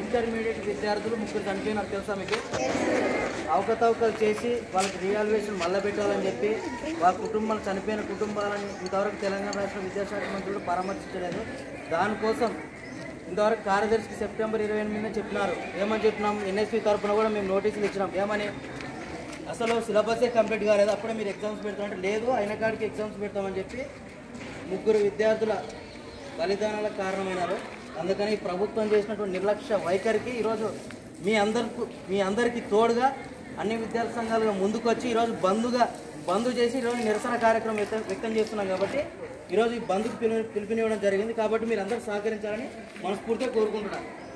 intermediate విద్యార్థులు ముగ్గురు చనిపోయినారు తెలుసా మీకు అవకతవకలు చేసి వాళ్ళకి రియాల్యుయేషన్ మళ్ళీ పెట్టాలని చెప్పి వాళ్ళ కుటుంబాలు చనిపోయిన కుటుంబాలను ఇంతవరకు తెలంగాణ రాష్ట్ర విద్యాశాఖ మంత్రులు పరామర్శించలేదు దానికోసం ఇంతవరకు కార్యదర్శికి సెప్టెంబర్ ఇరవై ఎనిమిదిన చెప్పినారు ఏమని చెప్పినాం ఎన్ఎస్పి తరఫున కూడా మేము నోటీసులు ఇచ్చినాం ఏమని అసలు సిలబసే కంప్లీట్ కాలేదు అప్పుడే మీరు ఎగ్జామ్స్ పెడతామంటే లేదు అయిన కాడికి ఎగ్జామ్స్ పెడతామని చెప్పి ముగ్గురు విద్యార్థుల బలిదానాలకు కారణమైనారు అందుకని ఈ ప్రభుత్వం చేసినటువంటి నిర్లక్ష్య వైఖరికి ఈరోజు మీ అందరికి మీ అందరికీ తోడుగా అన్ని విద్యార్థి సంఘాలుగా ముందుకొచ్చి ఈరోజు బంధుగా బంధు చేసి ఈరోజు నిరసన కార్యక్రమం వ్యక్తం వ్యక్తం చేస్తున్నాం కాబట్టి ఈరోజు ఈ బంధుకు పిలుపు పిలుపునివ్వడం జరిగింది కాబట్టి మీరు అందరూ సహకరించాలని మనస్ఫూర్తిగా కోరుకుంటున్నాను